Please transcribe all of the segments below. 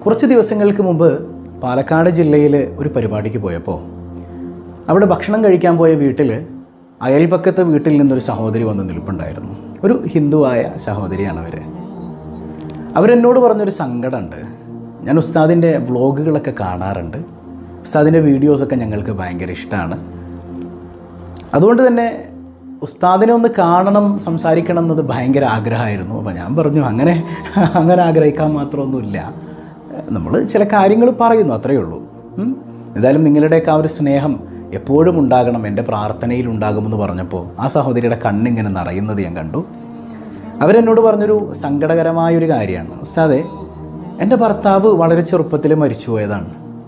കുറച്ച് ദിവസങ്ങൾക്ക് മുമ്പ് പാലക്കാട് ജില്ലയിൽ ഒരു പരിപാടിക്ക് പോയപ്പോൾ അവിടെ ഭക്ഷണം കഴിക്കാൻ പോയ വീട്ടിൽ അയൽപക്കത്തെ വീട്ടിൽ നിന്നൊരു സഹോദരി വന്ന് നിൽപ്പുണ്ടായിരുന്നു ഒരു ഹിന്ദുവായ സഹോദരിയാണ് അവർ അവരെന്നോട് പറഞ്ഞൊരു സങ്കടമുണ്ട് ഞാൻ ഉസ്താദിൻ്റെ വ്ളോഗുകളൊക്കെ കാണാറുണ്ട് ഉസ്താദിൻ്റെ വീഡിയോസൊക്കെ ഞങ്ങൾക്ക് ഭയങ്കര ഇഷ്ടമാണ് അതുകൊണ്ട് തന്നെ ഉസ്താദിനെ ഒന്ന് കാണണം സംസാരിക്കണം എന്നത് ഭയങ്കര ആഗ്രഹമായിരുന്നു അപ്പോൾ ഞാൻ പറഞ്ഞു അങ്ങനെ അങ്ങനെ ആഗ്രഹിക്കാൻ മാത്രമൊന്നുമില്ല നമ്മൾ ചില കാര്യങ്ങൾ പറയുന്നു അത്രയേ ഉള്ളൂ ഉം. എന്തായാലും നിങ്ങളുടെയൊക്കെ ആ ഒരു സ്നേഹം എപ്പോഴും ഉണ്ടാകണം എൻ്റെ പ്രാർത്ഥനയിൽ ഉണ്ടാകുമെന്ന് പറഞ്ഞപ്പോൾ ആ സഹോദരിയുടെ കണ്ണിങ്ങനെ നിറയുന്നത് ഞാൻ കണ്ടു അവരെന്നോട് പറഞ്ഞൊരു സങ്കടകരമായൊരു കാര്യമാണ് ഉസ്താദെ എൻ്റെ ഭർത്താവ് വളരെ ചെറുപ്പത്തിൽ മരിച്ചുപോയതാണ്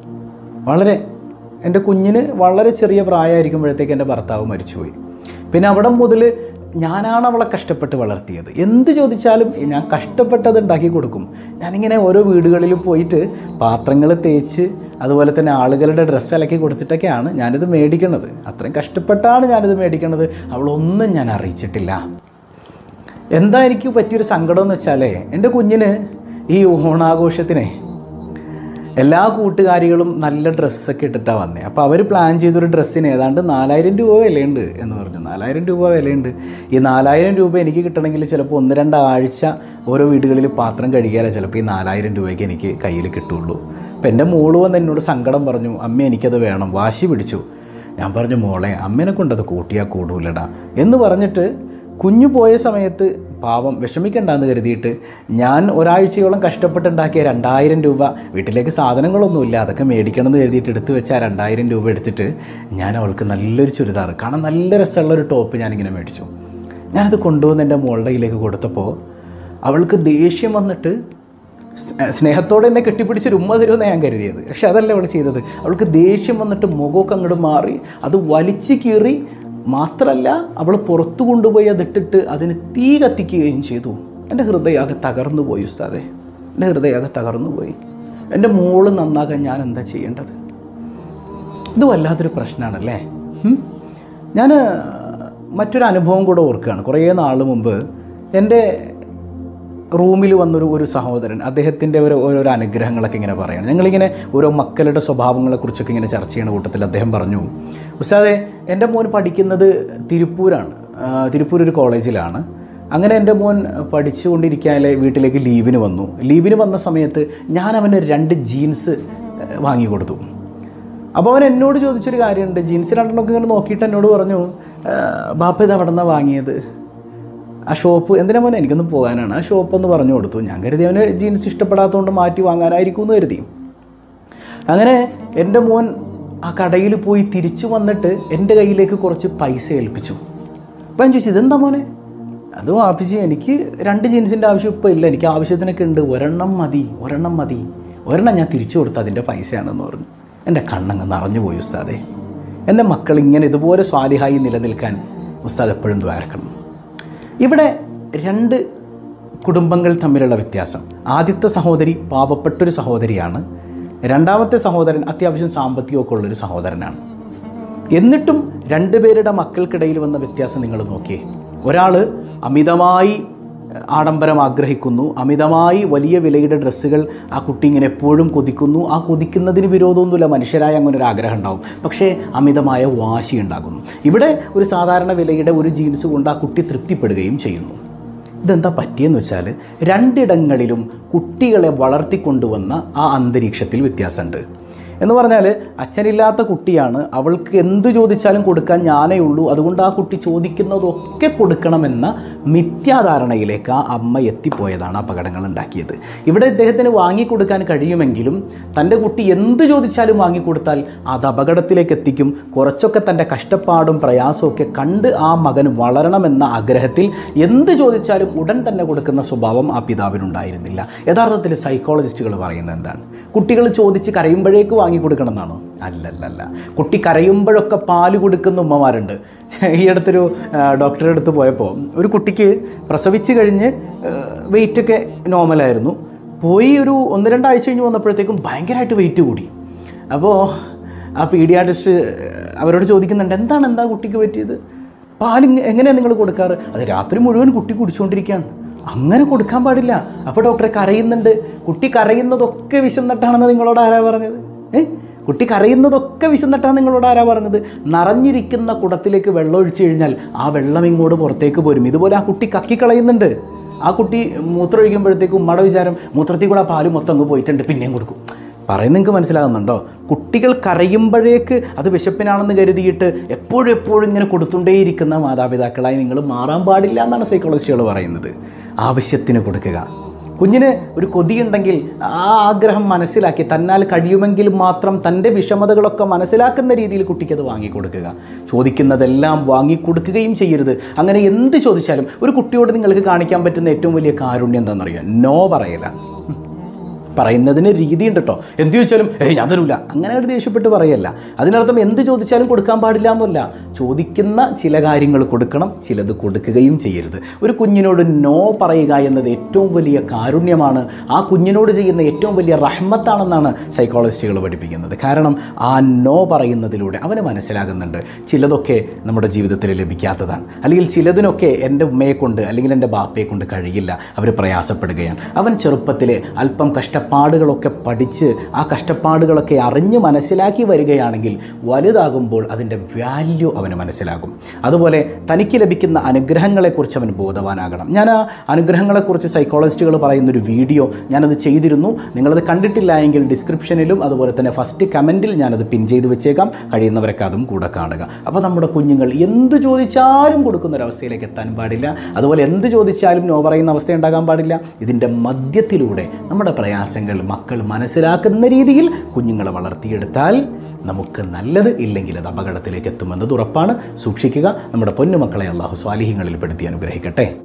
വളരെ എൻ്റെ കുഞ്ഞിന് വളരെ ചെറിയ പ്രായമായിരിക്കുമ്പോഴത്തേക്ക് എൻ്റെ ഭർത്താവ് മരിച്ചുപോയി പിന്നെ അവിടെ മുതൽ ഞാനാണ് അവളെ കഷ്ടപ്പെട്ട് വളർത്തിയത് എന്ത് ചോദിച്ചാലും ഞാൻ കഷ്ടപ്പെട്ടത് ഉണ്ടാക്കി കൊടുക്കും ഞാനിങ്ങനെ ഓരോ വീടുകളിൽ പോയിട്ട് പാത്രങ്ങൾ തേച്ച് അതുപോലെ തന്നെ ആളുകളുടെ ഡ്രസ്സ് അലക്കി കൊടുത്തിട്ടൊക്കെയാണ് ഞാനിത് മേടിക്കണത് അത്രയും കഷ്ടപ്പെട്ടാണ് ഞാനിത് മേടിക്കണത് അവളൊന്നും ഞാൻ അറിയിച്ചിട്ടില്ല എന്താ എനിക്ക് പറ്റിയൊരു സങ്കടം എന്ന് വെച്ചാലേ എൻ്റെ കുഞ്ഞിന് ഈ ഓണാഘോഷത്തിനെ എല്ലാ കൂട്ടുകാരികളും നല്ല ഡ്രസ്സൊക്കെ ഇട്ടിട്ടാണ് വന്നത് അപ്പോൾ അവർ പ്ലാൻ ചെയ്തൊരു ഡ്രസ്സിന് ഏതാണ്ട് നാലായിരം രൂപ വിലയുണ്ട് എന്ന് പറഞ്ഞു നാലായിരം രൂപ വിലയുണ്ട് ഈ നാലായിരം രൂപ എനിക്ക് കിട്ടണമെങ്കിൽ ചിലപ്പോൾ ഒന്ന് രണ്ട് ആഴ്ച ഓരോ വീടുകളിൽ പാത്രം കഴുകിയാലേ ചിലപ്പോൾ ഈ നാലായിരം രൂപയ്ക്ക് എനിക്ക് കയ്യിൽ കിട്ടുള്ളൂ അപ്പോൾ എൻ്റെ മോള് വന്ന് എന്നോട് സങ്കടം പറഞ്ഞു അമ്മ എനിക്കത് വേണം വാശി പിടിച്ചു ഞാൻ പറഞ്ഞു മോളെ അമ്മേനെ കൊണ്ടത് കൂട്ടിയാൽ കൂടൂലടാ എന്ന് പറഞ്ഞിട്ട് കുഞ്ഞു പോയ സമയത്ത് പാവം വിഷമിക്കണ്ടെന്ന് കരുതിയിട്ട് ഞാൻ ഒരാഴ്ചയോളം കഷ്ടപ്പെട്ടുണ്ടാക്കിയ രണ്ടായിരം രൂപ വീട്ടിലേക്ക് സാധനങ്ങളൊന്നുമില്ല അതൊക്കെ മേടിക്കണം എന്ന് കരുതിയിട്ട് എടുത്തു വെച്ച ആ രണ്ടായിരം രൂപ എടുത്തിട്ട് ഞാൻ അവൾക്ക് നല്ലൊരു ചുരിദാർ കാണാൻ നല്ല രസമുള്ള ഒരു ടോപ്പ് ഞാനിങ്ങനെ മേടിച്ചു ഞാനത് കൊണ്ടുവന്ന് എൻ്റെ മോളുടെ കയ്യിലേക്ക് കൊടുത്തപ്പോൾ അവൾക്ക് ദേഷ്യം വന്നിട്ട് സ്- സ്നേഹത്തോടെ എന്നെ കെട്ടിപ്പിടിച്ചൊരു ഉമ്മ തരുമെന്ന് ഞാൻ കരുതിയത് പക്ഷെ അതല്ല അവൾ ചെയ്തത് അവൾക്ക് ദേഷ്യം വന്നിട്ട് മുഖമൊക്കെ അങ്ങോട്ട് മാറി അത് വലിച്ചു കീറി മാത്രമല്ല അവൾ പുറത്തു കൊണ്ടുപോയി അതിട്ടിട്ട് അതിന് തീ കത്തിക്കുകയും ചെയ്തു എൻ്റെ ഹൃദയമാകെ തകർന്നു പോയി ഉസ്താദെ എൻ്റെ ഹൃദയമാകെ തകർന്നു പോയി എൻ്റെ മോള് നന്നാകാൻ ഞാൻ എന്താ ചെയ്യേണ്ടത് ഇത് വല്ലാത്തൊരു പ്രശ്നമാണല്ലേ ഞാൻ മറ്റൊരു അനുഭവം കൂടെ ഓർക്കുകയാണ് കുറേ നാൾ മുമ്പ് എൻ്റെ റൂമിൽ വന്നൊരു ഒരു സഹോദരൻ അദ്ദേഹത്തിൻ്റെ ഒരു ഓരോരോ അനുഗ്രഹങ്ങളൊക്കെ ഇങ്ങനെ പറയണം ഞങ്ങളിങ്ങനെ ഓരോ മക്കളുടെ സ്വഭാവങ്ങളെക്കുറിച്ചൊക്കെ ഇങ്ങനെ ചർച്ച ചെയ്യുന്ന കൂട്ടത്തിൽ അദ്ദേഹം പറഞ്ഞു ഉസ്താദെ എൻ്റെ മോൻ പഠിക്കുന്നത് തിരുപ്പൂരാണ് ആ, തിരുപ്പൂർ ഒരു കോളേജിലാണ് അങ്ങനെ എൻ്റെ മോൻ പഠിച്ചുകൊണ്ടിരിക്കാതെ വീട്ടിലേക്ക് ലീവിന് വന്നു ലീവിന് വന്ന സമയത്ത് ഞാൻ അവന് രണ്ട് ജീൻസ് വാങ്ങി കൊടുത്തു അപ്പോൾ അവൻ എന്നോട് ചോദിച്ചൊരു കാര്യമുണ്ട് ജീൻസ് രണ്ടെണ്ണമൊക്കെ ഇങ്ങനെ നോക്കിയിട്ട് എന്നോട് പറഞ്ഞു "ആ, ബാപ്പ ഇത് എവിടെ നിന്നാണ് വാങ്ങിയത് ആ ഷോപ്പ് എന്തിനാ മോനെ എനിക്കൊന്ന് പോകാനാണ് ആ ഷോപ്പ് ഒന്ന് പറഞ്ഞു കൊടുത്തു ഞാൻ കരുതി അവന് ജീൻസ് ഇഷ്ടപ്പെടാത്തതുകൊണ്ട് മാറ്റി വാങ്ങാനായിരിക്കും എന്ന് കരുതി അങ്ങനെ എൻ്റെ മോൻ ആ കടയിൽ പോയി തിരിച്ചു വന്നിട്ട് എൻ്റെ കയ്യിലേക്ക് കുറച്ച് പൈസ ഏൽപ്പിച്ചു അപ്പം ഞാൻ ചോദിച്ചു ഇതെന്താ മോനെ അത് വാപ്പിച്ച് എനിക്ക് രണ്ട് ജീൻസിൻ്റെ ആവശ്യം ഇപ്പോൾ ഇല്ല എനിക്ക് ആവശ്യത്തിനൊക്കെ ഉണ്ട് ഒരെണ്ണം മതി ഒരെണ്ണം മതി ഒരെണ്ണം ഞാൻ തിരിച്ചു കൊടുത്ത അതിൻ്റെ പൈസയാണെന്ന് പറഞ്ഞു എൻ്റെ കണ്ണങ്ങ് നിറഞ്ഞു പോയി ഉസ്താദെ എൻ്റെ മക്കൾ ഇങ്ങനെ ഇതുപോലെ സ്വാലിഹായി നിലനിൽക്കാൻ ഉസ്താദ് എപ്പോഴും ദ്വാരക്കണം ഇവിടെ രണ്ട് കുടുംബങ്ങൾ തമ്മിലുള്ള വ്യത്യാസം ആദ്യത്തെ സഹോദരി പാവപ്പെട്ടൊരു സഹോദരിയാണ് രണ്ടാമത്തെ സഹോദരൻ അത്യാവശ്യം സാമ്പത്തികമൊക്കെ ഉള്ളൊരു സഹോദരനാണ് എന്നിട്ടും രണ്ടുപേരുടെ മക്കൾക്കിടയിൽ വന്ന വ്യത്യാസം നിങ്ങൾ നോക്കിയേ ഒരാൾ അമിതമായി ആഡംബരം ആഗ്രഹിക്കുന്നു അമിതമായി വലിയ വിലയുടെ ഡ്രസ്സുകൾ ആ കുട്ടി ഇങ്ങനെ എപ്പോഴും കൊതിക്കുന്നു ആ കൊതിക്കുന്നതിന് വിരോധമൊന്നുമില്ല മനുഷ്യരായ അങ്ങനെ ഒരു ആഗ്രഹം ഉണ്ടാവും പക്ഷേ അമിതമായ വാശി ഉണ്ടാകുന്നു ഇവിടെ ഒരു സാധാരണ വിലയുടെ ഒരു ജീൻസ് കൊണ്ട് ആ കുട്ടി തൃപ്തിപ്പെടുകയും ചെയ്യുന്നു ഇതെന്താ പറ്റിയെന്ന് വെച്ചാൽ രണ്ടിടങ്ങളിലും കുട്ടികളെ വളർത്തിക്കൊണ്ടുവന്ന ആ അന്തരീക്ഷത്തിൽ വ്യത്യാസമുണ്ട് എന്ന് പറഞ്ഞാൽ അച്ഛനില്ലാത്ത കുട്ടിയാണ് അവൾക്ക് എന്ത് ചോദിച്ചാലും കൊടുക്കാൻ ഞാനേ ഉള്ളൂ അതുകൊണ്ട് ആ കുട്ടി ചോദിക്കുന്നതൊക്കെ കൊടുക്കണമെന്ന മിഥ്യാധാരണയിലേക്ക് ആ അമ്മ എത്തിപ്പോയതാണ് അപകടങ്ങൾ ഉണ്ടാക്കിയത് ഇവിടെ ഇദ്ദേഹത്തിന് വാങ്ങിക്കൊടുക്കാൻ കഴിയുമെങ്കിലും തൻ്റെ കുട്ടി എന്ത് ചോദിച്ചാലും വാങ്ങിക്കൊടുത്താൽ അത് അപകടത്തിലേക്ക് എത്തിക്കും കുറച്ചൊക്കെ തൻ്റെ കഷ്ടപ്പാടും പ്രയാസവും ഒക്കെ കണ്ട് ആ മകൻ വളരണമെന്ന ആഗ്രഹത്തിൽ എന്ത് ചോദിച്ചാലും ഉടൻ തന്നെ കൊടുക്കുന്ന സ്വഭാവം ആ പിതാവിനുണ്ടായിരുന്നില്ല യഥാർത്ഥത്തിൽ സൈക്കോളജിസ്റ്റുകൾ പറയുന്നത് എന്താണ് കുട്ടികൾ ചോദിച്ച് കരയുമ്പോഴേക്ക് വാങ്ങിക്കൊടുക്കണം എന്നാണോ അല്ലല്ലല്ല കുട്ടി കരയുമ്പോഴൊക്കെ പാല് കൊടുക്കുന്ന ഉമ്മമാരുണ്ട് ഈ അടുത്തൊരു ആ, ഡോക്ടറുടെ അടുത്ത് പോയപ്പോൾ ഒരു കുട്ടിക്ക് പ്രസവിച്ച് കഴിഞ്ഞ് വെയിറ്റൊക്കെ നോർമലായിരുന്നു പോയി ഒരു ഒന്ന് രണ്ടാഴ്ച കഴിഞ്ഞ് വന്നപ്പോഴത്തേക്കും ഭയങ്കരമായിട്ട് വെയിറ്റ് കൂടി അപ്പോൾ ആ പീഡിയാട്രിസ്റ്റ് അവരോട് ചോദിക്കുന്നുണ്ട് എന്താണ് എന്താ കുട്ടിക്ക് പറ്റിയത് പാല് എങ്ങനെയാണ് നിങ്ങൾ കൊടുക്കാറ് അത് രാത്രി മുഴുവൻ കുട്ടി കുടിച്ചുകൊണ്ടിരിക്കുകയാണ് അങ്ങനെ കൊടുക്കാൻ പാടില്ല അപ്പോൾ ഡോക്ടറെ കരയുന്നുണ്ട് കുട്ടി കരയുന്നതൊക്കെ വിശന്നിട്ടാണെന്ന് നിങ്ങളോട് ആരാ പറഞ്ഞത് ഏ കുട്ടി കരയുന്നതൊക്കെ വിശന്നിട്ടാണ് നിങ്ങളോട് ആരാ പറഞ്ഞത് നിറഞ്ഞിരിക്കുന്ന കുടത്തിലേക്ക് വെള്ളം ഒഴിച്ചു കഴിഞ്ഞാൽ ആ വെള്ളം ഇങ്ങോട്ട് പുറത്തേക്ക് പോരും ഇതുപോലെ ആ കുട്ടി കക്കിക്കളയുന്നുണ്ട് ആ കുട്ടി മൂത്രം ഒഴിക്കുമ്പോഴത്തേക്കും ഉമ്മയുടെ വിചാരം മൂത്രത്തിൽ കൂടെ ആ പാല് മൊത്തം അങ്ങ് പോയിട്ടുണ്ട് പിന്നെയും കൊടുക്കും പറയുന്നത് നിങ്ങൾക്ക് മനസ്സിലാകുന്നുണ്ടോ കുട്ടികൾ കരയുമ്പോഴേക്ക് അത് വിശപ്പിനാണെന്ന് കരുതിയിട്ട് എപ്പോഴും എപ്പോഴും ഇങ്ങനെ കൊടുത്തുകൊണ്ടേയിരിക്കുന്ന മാതാപിതാക്കളായി നിങ്ങൾ മാറാൻ പാടില്ല എന്നാണ് സൈക്കോളജിസ്റ്റുകൾ പറയുന്നത് ആവശ്യത്തിന് കൊടുക്കുക കുഞ്ഞിന് ഒരു കൊതിയുണ്ടെങ്കിൽ ആ ആഗ്രഹം മനസ്സിലാക്കി തന്നാൽ കഴിയുമെങ്കിൽ മാത്രം തൻ്റെ വിഷമതകളൊക്കെ മനസ്സിലാക്കുന്ന രീതിയിൽ കുട്ടിക്കത് വാങ്ങിക്കൊടുക്കുക ചോദിക്കുന്നതെല്ലാം വാങ്ങിക്കൊടുക്കുകയും ചെയ്യരുത് അങ്ങനെ എന്ത് ചോദിച്ചാലും ഒരു കുട്ടിയോട് നിങ്ങൾക്ക് കാണിക്കാൻ പറ്റുന്ന ഏറ്റവും വലിയ കാരുണ്യം എന്താണെന്നറിയാം നോ പറയലാണ് പറയുന്നതിന് രീതിയുണ്ട് കേട്ടോ എന്ത് ചോദിച്ചാലും ഏയ് ഞാൻ തരൂല അങ്ങനെ ഒരു ദേഷ്യപ്പെട്ട് പറയല്ല അതിനർത്ഥം എന്ത് ചോദിച്ചാലും കൊടുക്കാൻ പാടില്ല എന്നല്ല ചോദിക്കുന്ന ചില കാര്യങ്ങൾ കൊടുക്കണം ചിലത് കൊടുക്കുകയും ചെയ്യരുത് ഒരു കുഞ്ഞിനോട് നോ പറയുക എന്നത് ഏറ്റവും വലിയ കാരുണ്യമാണ് ആ കുഞ്ഞിനോട് ചെയ്യുന്ന ഏറ്റവും വലിയ റഹ്മത്താണെന്നാണ് സൈക്കോളജിസ്റ്റുകൾ പഠിപ്പിക്കുന്നത് കാരണം ആ നോ പറയുന്നതിലൂടെ അവന് മനസ്സിലാകുന്നുണ്ട് ചിലതൊക്കെ നമ്മുടെ ജീവിതത്തിൽ ലഭിക്കാത്തതാണ് അല്ലെങ്കിൽ ചിലതിനൊക്കെ എൻ്റെ ഉമ്മയെ കൊണ്ട് അല്ലെങ്കിൽ എൻ്റെ ബാപ്പയെ കൊണ്ട് കഴിയില്ല അവർ പ്രയാസപ്പെടുകയാണ് അവൻ ചെറുപ്പത്തിൽ അല്പം കഷ്ടപ്പാടുകളൊക്കെ പഠിച്ച് ആ കഷ്ടപ്പാടുകളൊക്കെ അറിഞ്ഞ് മനസ്സിലാക്കി വരികയാണെങ്കിൽ വലുതാകുമ്പോൾ അതിൻ്റെ വാല്യൂ അവന് മനസ്സിലാകും അതുപോലെ തനിക്ക് ലഭിക്കുന്ന അനുഗ്രഹങ്ങളെക്കുറിച്ച് അവൻ ബോധവാനാകണം ഞാൻ ആ അനുഗ്രഹങ്ങളെക്കുറിച്ച് സൈക്കോളജിസ്റ്റുകൾ പറയുന്നൊരു വീഡിയോ ഞാനത് ചെയ്തിരുന്നു നിങ്ങളത് കണ്ടിട്ടില്ല എങ്കിൽ ഡിസ്ക്രിപ്ഷനിലും അതുപോലെ തന്നെ ഫസ്റ്റ് കമൻറ്റിൽ ഞാനത് പിൻ ചെയ്ത് വെച്ചേക്കാം കഴിയുന്നവരൊക്കെ അതും കൂടെ കാണുക അപ്പോൾ നമ്മുടെ കുഞ്ഞുങ്ങൾ എന്ത് ചോദിച്ചാലും കൊടുക്കുന്ന ഒരവസ്ഥയിലേക്ക് എത്താൻ പാടില്ല അതുപോലെ എന്ത് ചോദിച്ചാലും നോ പറയുന്ന അവസ്ഥ ഉണ്ടാകാൻ പാടില്ല ഇതിൻ്റെ മധ്യത്തിലൂടെ നമ്മുടെ പ്രയാസങ്ങൾ മക്കൾ മനസ്സിലാക്കുന്ന രീതിയിൽ കുഞ്ഞുങ്ങളെ വളർത്തിയെടുത്താൽ നമുക്ക് നല്ലത് ഇല്ലെങ്കിൽ അത് അപകടത്തിലേക്ക് എത്തുമെന്നത് ഉറപ്പാണ് സൂക്ഷിക്കുക നമ്മുടെ പൊന്നുമക്കളെ അള്ളാഹു സ്വാലിഹ്യങ്ങളിൽ പെടുത്തി അനുഗ്രഹിക്കട്ടെ